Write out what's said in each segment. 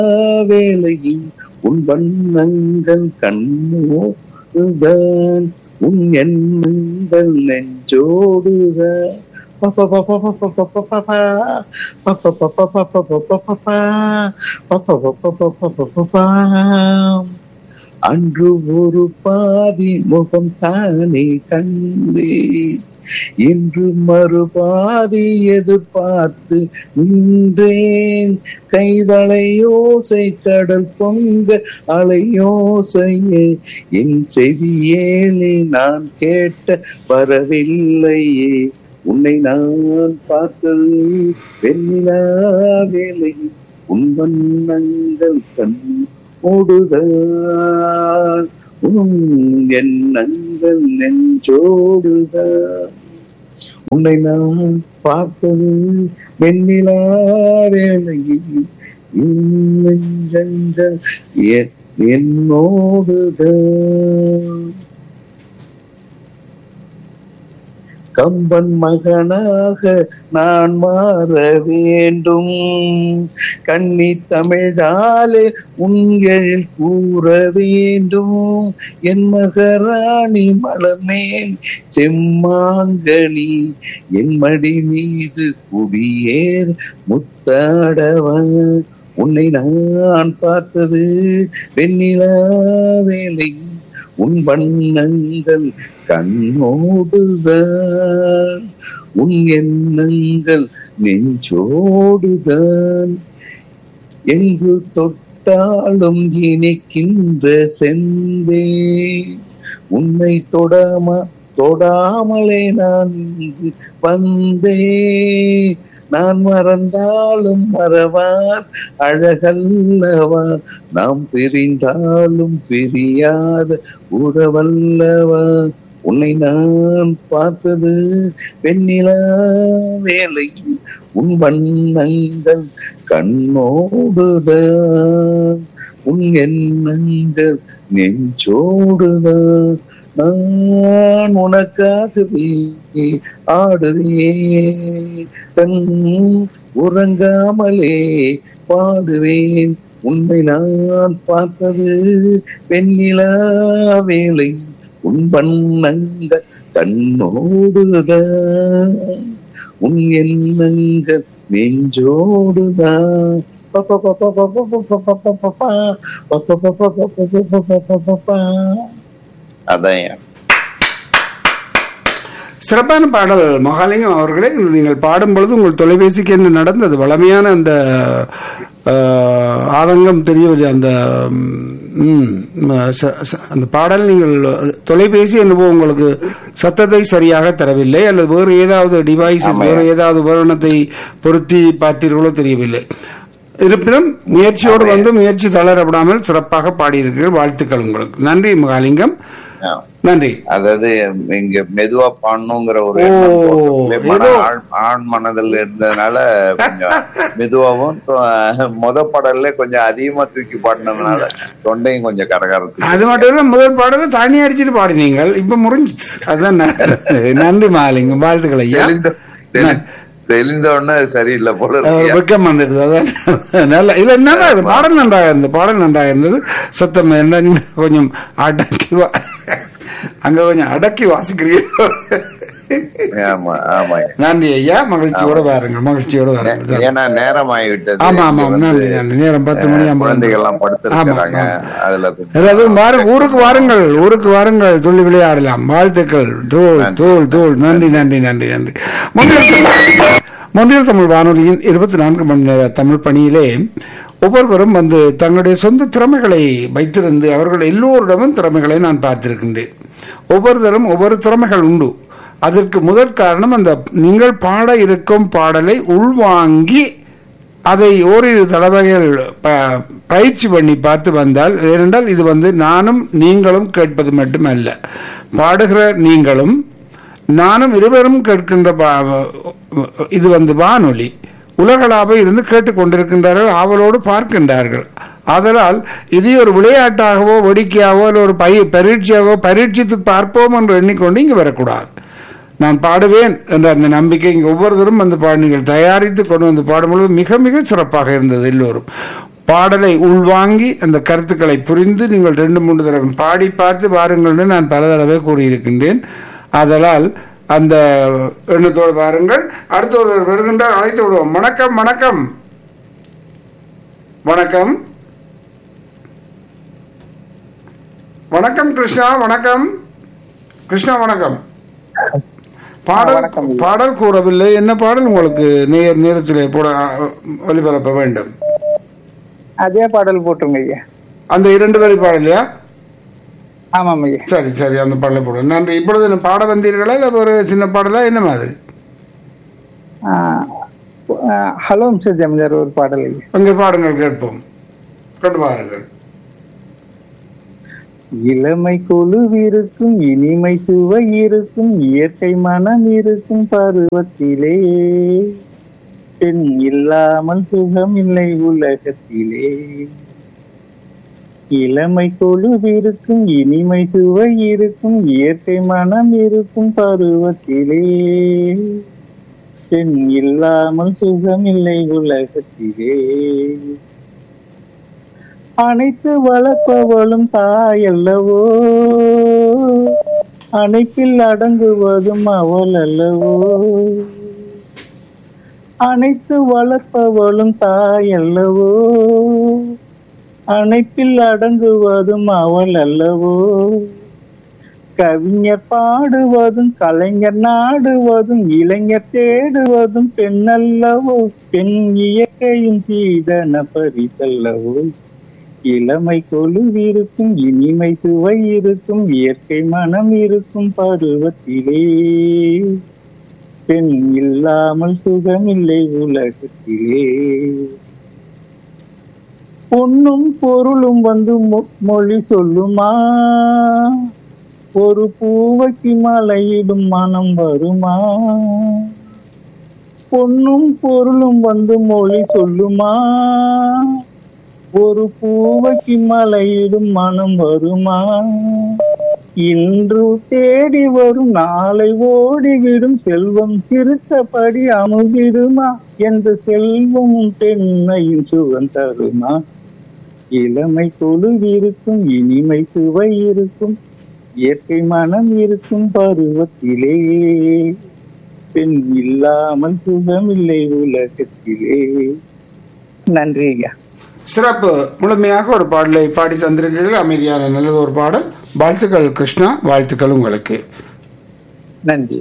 வேளையில் உன் வண்ணங்கள் கண்ணோடுதான் உன் எண்ணங்கள் நெஞ்சோடுதான் அன்று ஒரு பாதி முகம் தானே கண்டே இன்று மறுபாதி எதிர்பார்த்து நின்றேன் கைவளையோசை கடல் பொங்க அலையோசையே என் செவியேலே நான் கேட்ட வரவில்லையே உன்னை நான் பார்த்தது வெண்ணிலா வேலை உன் வண்ணங்கள் கண் ஓடுதான் உன் எண்ணங்கள் நெஞ்சோடுதான் உன்னை நான் பார்த்தது வெண்ணிலா வேளையில் என் நெஞ்சங்கள் என்- என்னோடுதான் கம்பன் மகனாக நான் மாற வேண்டும் கண்ணி தமிழாலே உங்கள் கூற வேண்டும் என் மகராணி மலர்மேல் செம்மாங்கனி என் மடி மீது குடியேர் முத்தாடவா உன்னை நான் பார்த்தது வெண்ணிலா வேலை உன் வண்ணங்கள் கண்ணோடுதான் உன் எண்ணங்கள் நெஞ்சோடுதான் எங்கு தொட்டாலும் இனிக்கின்ற செந்தே உன்னை தொடாம தொடாமலே நான் இங்கு வந்தே நான் மறந்தாலும் மறவார் அழகல்லவா நாம் பிரிந்தாலும் பிரியாத உறவல்லவா உன்னை நான் பார்த்தது வெண்ணிலா வேலையில் உன் வண்ணங்கள் கண்ணோடுதான் உன் எண்ணங்கள் நெஞ்சோடுதான் நான் உனக்காகவே ஆடுவேன் கண் உறங்காமலே பாடுவேன் உன்னை நான் பார்த்தது வெண்ணிலா வேலை உன் வண்ணங்கள் கண்ணோடுதான் உன் எண்ணங்கள் நெஞ்சோடுதான் அதான் சிறப்பான பாடல் மகாலிங்கம் அவர்களே நீங்கள் பாடும் பொழுது உங்கள் தொலைபேசிக்கு என்ன நடந்தது வளமையான அந்த அஹ், ஆதங்கம் தெரியவில்லை அந்த ம், ச- ச- அந்த பாடல் நீங்கள் தொலைபேசி என்னவோ உங்களுக்கு சத்தத்தை சரியாக தரவில்லை அல்லது வேறு ஏதாவது டிவைஸ் வேறு ஏதாவது உபகரணத்தை பொருத்தி பார்த்தீர்களோ தெரியவில்லை இருப்பினும் முயற்சியோடு வந்து முயற்சி தளரப்படாமல் சிறப்பாக பாடியிருக்கிறீர்கள் வாழ்த்துக்கள் உங்களுக்கு நன்றி மகாலிங்கம் ஆ. நன்றி அதாவது இங்க மெதுவா பாடணுங்கிற ஒரு ஓ, எண்ணம் தோற்றத்திலே மன ஏதோ- ஆழ்- ஆழ் மனதில் இருந்ததுனால கொஞ்சம் மெதுவாவும் தொ- முத பாடல்ல கொஞ்சம் அதிகமா தூக்கி பாடினதுனால தொண்டையும் கொஞ்சம் கரகரத்து அது மட்டும் இல்ல முதல் பாடல தண்ணி அடிச்சிட்டு பாடினீங்கள் இப்ப முறிஞ்சிச்சு அதான் ந- நன்றி மாலிங்கம் வாழ்த்துக்கள் ஐயா தெளிந்த தெளி- தெளிந்த உடனே சரியில்லை போல ஒரு இருக்கு வெக்கம் வந்துடுது அதான் நல்ல இல்ல நல்லா இது பாடல் நன்றாக இருந்தது பாடல் நன்றாக இருந்தது சத்தம் என்ன கொஞ்சம் அடக்கி வா அங்க கொஞ்சம் அடக்கி வாசிக்கிறீர்கள் ஆமா ஆமா நன்றி ஐயா மகிழ்ச்சியோட வாருங்கள் மகிழ்ச்சியோட வாருங்கள் ஏன்னா நேரம் ஆகிவிட்டது ஆமா ஆமா இங்க வந்து, நன்றி நன்றி நேரம் பத்து மணி ஐம்பது குழந்தைகள் எல்லாம் படுத்திருக்கிறாங்க ஆமா, அதுல கொஞ்சம் அதாவது வாரு- ஊருக்கு வாருங்கள் ஊருக்கு வாருங்கள் துள்ளி விளையாடலாம் வாழ்த்துக்கள் தூள் தூள் தூள் நன்றி நன்றி நன்றி நன்றி முன்னில் முன்னில் தமிழ் வானொலியின் இருபத்தி நான்கு மணி நேர தமிழ் பணியிலே ஒவ்வொருவரும் வந்து தங்களுடைய சொந்த திறமைகளை வைத்திருந்து அவர்கள் எல்லோரிடமும் திறமைகளை நான் பார்த்திருக்கின்றேன் ஒவ்வொருத்தரும் ஒவ்வொரு திறமைகள் உண்டு அதற்கு முதற் காரணம் அந்த நீங்கள் பாட இருக்கும் பாடலை உள்வாங்கி அதை ஓரிரு தடவைகள் ப- பயிற்சி பண்ணி பார்த்து வந்தால் ஏனென்றால் இது வந்து நானும் நீங்களும் கேட்பது மட்டுமல்ல பாடுகிற நீங்களும் நானும் இருவரும் கேட்கின்ற பா- இது வந்து வானொலி உலகளாக இருந்து கேட்டுக்கொண்டிருக்கின்றார்கள் ஆவலோடு பார்க்கின்றார்கள் ஆதலால் இதை ஒரு விளையாட்டாகவோ வேடிக்கையாகவோ இல்லை ஒரு பய பரீட்சையாகவோ பரீட்சித்து பார்ப்போம் என்று எண்ணிக்கொண்டு இங்கு வரக்கூடாது நான் பாடுவேன் என்ற அந்த நம்பிக்கை இங்கே ஒவ்வொருத்தரும் வந்து பாடு நீங்கள் தயாரித்து கொண்டு வந்து பாடும்பொழுது மிக மிக சிறப்பாக இருந்தது எல்லோரும் பாடலை உள்வாங்கி அந்த கருத்துக்களை புரிந்து நீங்கள் ரெண்டு மூன்று தடவை பாடி பார்த்து வாருங்கள்னு நான் பல தடவை கூறியிருக்கின்றேன் அதனால் அந்த எண்ணத்தோடு வாருங்கள் அடுத்த ஒருவர் வருகின்றார் அழைத்து விடுவோம் வணக்கம் வணக்கம் வணக்கம் வணக்கம் கிருஷ்ணா வணக்கம் கிருஷ்ணா வணக்கம் பாடல் வணக்கம். பாடல் கூறவில்லை என்ன பாடல் உங்களுக்கு நேர் நேரத்திலே போட அஹ், ஒளிபரப்ப வேண்டும் அதே பாடல் போட்டுருங்க ஐயா அந்த இரண்டு வரி பாடலையா ஆமாம் ஐயா சரி சரி அந்த பாடலை போடுங்க நன்றி இப்பொழுது என்ன பாட வந்தீர்களா இல்லை ஒரு சின்ன பாடலா என்ன மாதிரி ஆ, ஆ, ஹலோ மிஸ்டர் ஜமீன்தார் ஒரு பாடல் ஐயா அங்கே பாடுங்கள் கேட்போம் கொண்டு வாருங்கள் இளமை கொழுவிருக்கும் இனிமை சுவை இருக்கும் இயற்கை மனம் இருக்கும் பருவத்திலே பெண் இல்லாமல் சுகம் இல்லை உலகத்திலே இளமை கொழுவிருக்கும் இனிமை சுவை இருக்கும் இயற்கை மனம் இருக்கும் பருவத்திலே பெண் இல்லாமல் சுகம் இல்லை உலகத்திலே அனைத்து வளர்ப்பவளும் தாயல்லவோ அணைப்பில் அடங்குவதும் அவள் அல்லவோ அனைத்து வளர்ப்பவளும் தாயல்லவோ அணைப்பில் அடங்குவதும் அவள் அல்லவோ கவிஞர் பாடுவதும் கலைஞர் நாடுவதும் இளைஞர் தேடுவதும் பெண்ணல்லவோ பெண் இயற்கையின் சீதன பரிசல்லவோ இளமை கொழுவிருக்கும் இனிமை சுவை இருக்கும் இயற்கை மனம் இருக்கும் பருவத்திலே பெண் இல்லாமல் சுகமில்லை உலகத்திலே பொன்னும் பொருளும் வந்து மொ- மொழி சொல்லுமா ஒரு பூவைக்கு மலையிடும் மனம் வருமா பொன்னும் பொருளும் வந்து மொழி சொல்லுமா ஒரு பூவைக்கு மலையிடும் மனம் வருமா இன்று தேடி வரும் நாளை ஓடிவிடும் செல்வம் சிறுத்தபடி அமுதிடுமா என்ற செல்வம் பெண்ணையும் சுகம் தருமா இளமை கொழுவிருக்கும் இனிமை சுவை இருக்கும் இயற்கை மனம் இருக்கும் பருவத்திலே பெண் இல்லாமல் சுகமில்லை உலகத்திலே நன்றி ஐயா சிறப்பு முழுமையாக ஒரு பாடலை பாடி தந்திருக்கிறீர்கள் அமைதியான நல்லது ஒரு பாடல் வாழ்த்துக்கள் கிருஷ்ணா வாழ்த்துக்கள் உங்களுக்கு நன்றி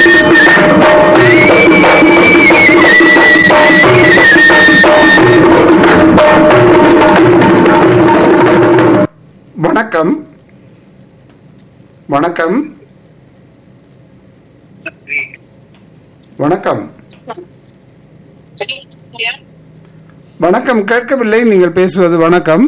வணக்கம் வணக்கம் வணக்கம் வணக்கம் கேட்கவில்லை நீங்கள் பேசுவது வணக்கம்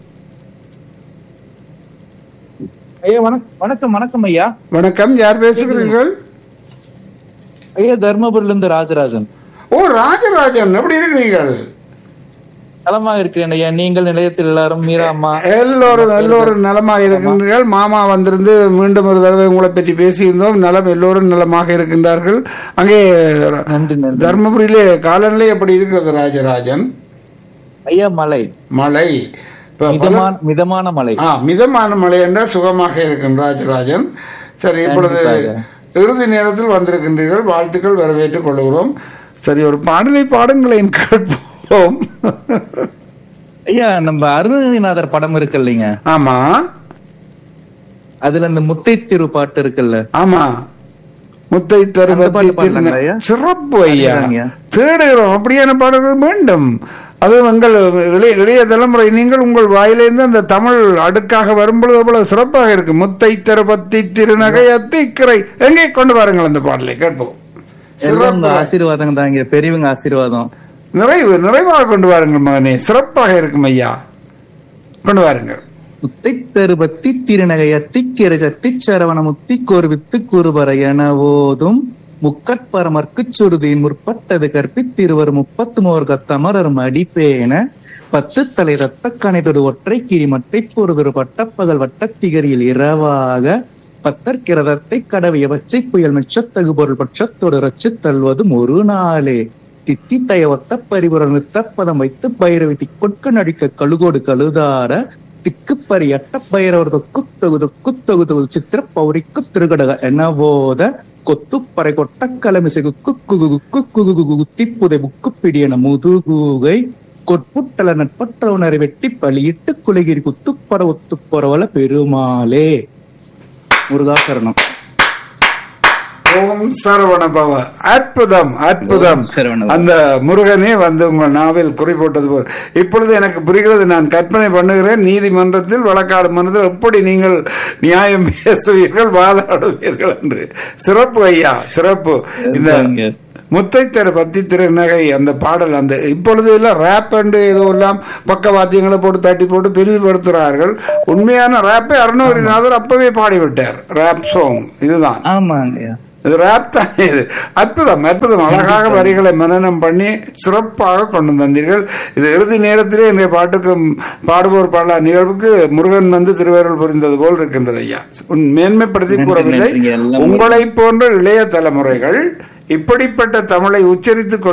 ஐயா வணக்கம் வணக்கம் வணக்கம் ஐயா வணக்கம் யார் பேசுகிறீர்கள் ஐயா தர்மபுரில இருந்து ராஜராஜன் ஓ ராஜராஜன் எப்படி இருக்கிறீர்கள் நலமா இருக்கிறேன் ஐயா நீங்கள் நிலையத்தில் எல்லாரும் மீரா அம்மா எல்லோரும் எல்லோரும் நலமாக இருக்கின்றீர்கள் மாமா வந்திருந்து மீண்டும் ஒரு தடவை உங்களை பற்றி பேசியிருந்தோம் நலம் எல்லோரும் நலமாக இருக்கின்றார்கள் அங்கே நன்றி நன்றி தர்மபுரியிலே காலநிலை எப்படி இருக்கிறது ராஜராஜன் ஐயா மலை மழை இப்ப பல- மிதமான மிதமான மலை ஆ மிதமான மழை என்றால் சுகமாக இருக்கும் ராஜராஜன் சரி இப்பொழுது கண்டிப்பாக. இறுதி நேரத்தில் வந்திருக்கின்றீர்கள் வாழ்த்துக்கள் வரவேற்றுக் கொள்கிறோம் சரி ஒரு பாடலை பாடுங்களேன் கேட்போம் ஐயா நம்ம அருணகிரிநாதர் படம் இருக்கு இல்லைங்க ஆமா அதுல இந்த முத்தை திரு பாட்டு இருக்குல்ல ஆமா முத்தை அந்த தருவத்தை பாட்டு பாடலாங்களா திருந- ஐயா? சிறப்பு ஐயா அதுதாங்க. தேடுகிறோம் அப்படியான பாடல்கள் வேண்டும் அது உங்கள் இளைய இளைய தலைமுறை நீங்கள் உங்கள் வாயிலிருந்து அந்த தமிழ் அடுக்காக வரும்பொழுது அவ்வளவு சிறப்பாக இருக்கு முத்தை தருபத்தி திருநகை அத்திக்கரை எங்கே கொண்டு வாருங்கள் அந்த பாடலை கேட்போம் எல்லாம் உங்க சிறப்பு ஆசீர்வாதம் தாங்க பெரியவங்க ஆசீர்வாதம் நிறைவு நிறைவாக கொண்டு வாருங்கள் மகனே சிறப்பாக இருக்கும் ஐயா கொண்டு வாருங்கள் முத்தை தருபத்தி திருநகை அத்திக்கரை சத்திச்சரவண முத்தி கோர்வித்து கூறுபர என ஓதும் முக்கட்பரமர்க்குச் சுருதியின் முற்பட்டது கற்பித்திருவர் முப்பத்து மோர் கத்தமரர் மடிப்பேன பத்து தலை ரத்த கணைதொடு ஒற்றை கிரிமட்டை பொறுதொரு பட்டப்பகல் வட்டத்திகரியில் இரவாக பத்தற்கிரதத்தை கடவிய பச்சை புயல் மிச்சத்தகு பொருள் பட்சத்தோடு ரச்சு தள்ளுவதும் ஒரு நாளே தித்தி தயவத்த பரிபுர நிறுத்த பதம் வைத்து பைரவி திக்கொட்க நடிக்க கழுகோடு கழுதார திக்குப்பரி அட்ட பைரவர் தொக்கு தொகுது குத்தொகு தொகுது சித்திர பௌரிக்கு திருகடக என போத கொத்துப்பறை கொட்ட கலமிசை குக்கு குகு குக்கு குகு குகு குத்திப்புதை முக்கு பிடியன முதுகூகை கொட்புட்டல நட்பற்ற உணரை வெட்டி பலியிட்டு குலகிரி குத்துப்பட ஒத்து பொறவல பெருமாளே முருகாசரணம் ஓம் சரவண பவ அற்புதம் அற்புதம் ஓம் சரவண பவ. அந்த முருகனே வந்து உங்கள் நாவில் குறிப்பிட்டது போல் இப்பொழுது எனக்கு புரிகிறது நான் கற்பனை பண்ணுகிறேன் நீதிமன்றத்தில் வழக்காடு மன்றத்தில் எப்படி நீங்கள் நியாயம் பேசுவீர்கள் வாதாடுவீர்கள் என்று சிறப்பு ஐயா சிறப்பு இந்த முத்தைத்தர பத்தி திருநகை அந்த பாடல் அந்த இப்பொழுது எல்லாம் ரேப் என்று ஏதோ எல்லாம் பக்கவாத்தியங்களை போட்டு தட்டி போட்டு பெரிதுபடுத்துகிறார்கள் உண்மையான ரேப்பை அருணகிரிநாதர் அப்பவே பாடிவிட்டார் ரேப் சாங் இதுதான் ஆமாங்க இது ரேப் தான் இது அற்புதம் அற்புதம் அழகாக வரிகளை மனனம் பண்ணி சிறப்பாக கொண்டு வந்தீர்கள் இது இறுதி நேரத்திலே இன்றைய பாட்டுக்கு பாடுவோர் பாடலா நிகழ்வுக்கு முருகன் வந்து திருவேரல் புரிந்தது போல் இருக்கின்றது ஐயா உன் மேன்மைப்படுத்தி நன்றி, கூறவில்லை நன்றிங்க. எல்லாம் உங்களை போன்ற இளைய தலைமுறைகள் இப்படிப்பட்ட தமிழை உச்சரித்துக்